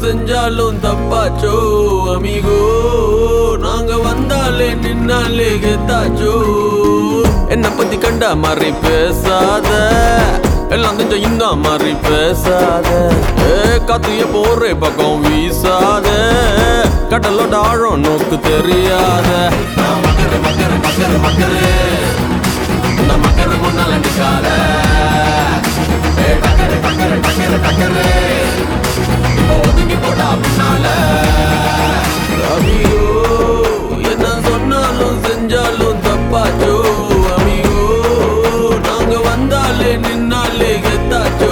செஞ்சாலும் தப்பாச்சோ அமிகோ நாங்க வந்தாலே நின்னாலே கெத்தாச்சோ என்ன பத்தி கண்டா மாதிரி பேசாத எல்லாம் கொஞ்சம் இந்த மாதிரி பேசாத ஏ காத்து போறே பக்கம் வீசாத கடலோட ஆழம் நோக்கு தெரியாத நான் மக்கரு மக்கரு மக்கரு மக்கரு இந்த மக்கரு முன்னால நிக்காத ஏ டக்கரு டக்கரு டக்கரு டக்கரு இப்போ ஒதுங்கி போட்டா பின்னால அமியோ என்ன சொன்னாலும் செஞ்சாலும் தப்பாச்சோ அமியோ நாங்க வந்தாலே நின்னாலே கெத்தாச்சோ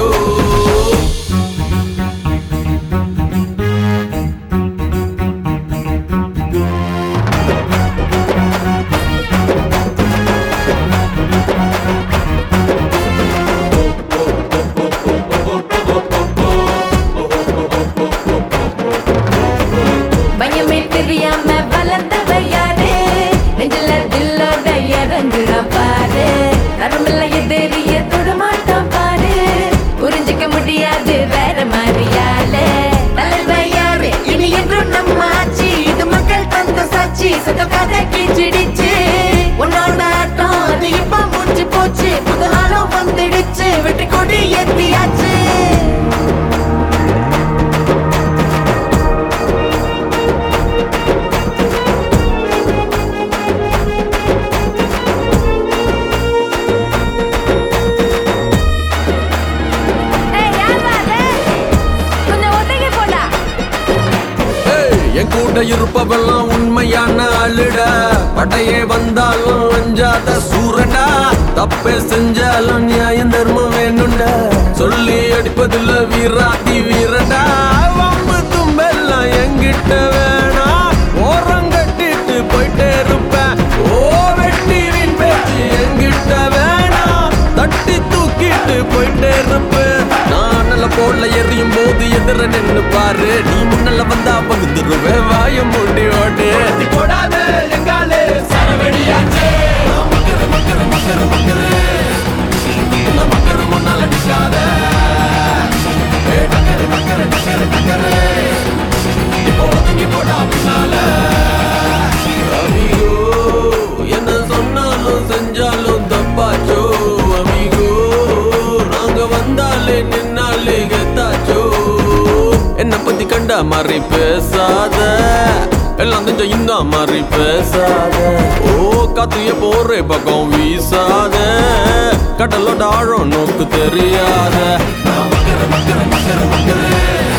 பயமே தெரியாம வளர்ந்தவ யாரு நெஞ்சில தில்லோட இறங்குற பாரு தரமில்ல எதிரிய தொடமாட்டான் பாரு புரிஞ்சுக்க முடியாது வேற மாதிரியால தலைவர் யாரு இனி என்றும் நம்ம ஆட்சி இது மக்கள் தந்த சாட்சி சத்த கதை கீச்சிடிச்சு உன்னோட ஆட்டம் அது இப்ப முடிஞ்சு போச்சு புது ஆளும் வந்துடுச்சு வெற்றி கொடி ஏத்தியாச்சு ஏய் யார் அது கொஞ்சம் ஒதுங்கி போடா ஏய், என் கூட இருப்பவெல்லாம் உண்மையான அழுடா படையே வந்தாலும் அஞ்சாத சூரடா தப்பே செஞ்சாலும் நியாயம் தர்மம் வேணும்டா சொல்லி அடிப்பதில்ல வீராதி வீரடா வம்பு தும்பெல்லாம் என்கிட்ட வேணா ஓரம் கட்டிட்டு போயிட்டே இருப்பேன் ஓ வெட்டிவின் பேச்சு என்கிட்ட வேணா தட்டி தூக்கிட்டு போயிட்டே இருப்பேன் நான் நல்ல போல எரியும் போது எதிர நின்னு பாரு நீ முன்னல வந்தா பகுந்துருவே வாய மூடி ஓடு போடாத எங்காலே சரவெடியாச்சே மக்கரு மக்கரு மக்கரு மக்கரு இந்த மக்கரு முன்னால நிக்காத ஏ டக்கரு டக்கரு டக்கரு டக்கரு இப்போ ஒதுங்கி போடா பின்னால அமிகோ என்ன சொன்னாலும் செஞ்சாலும் தப்பாச்சோ அமிகோ நாங்க வந்தாலே நின்னாலே கெத்தாச்சோ என்ன பத்தி கண்டா மாதிரி பேசாத எல்லாம் கொஞ்சம் இந்த மாதிரி பேசாத ஓ காத்து போறே பக்கம் வீசாத கடலோட ஆழம் நோக்கு தெரியாத நான் மக்கரு மக்கரு மக்கரு மக்கரு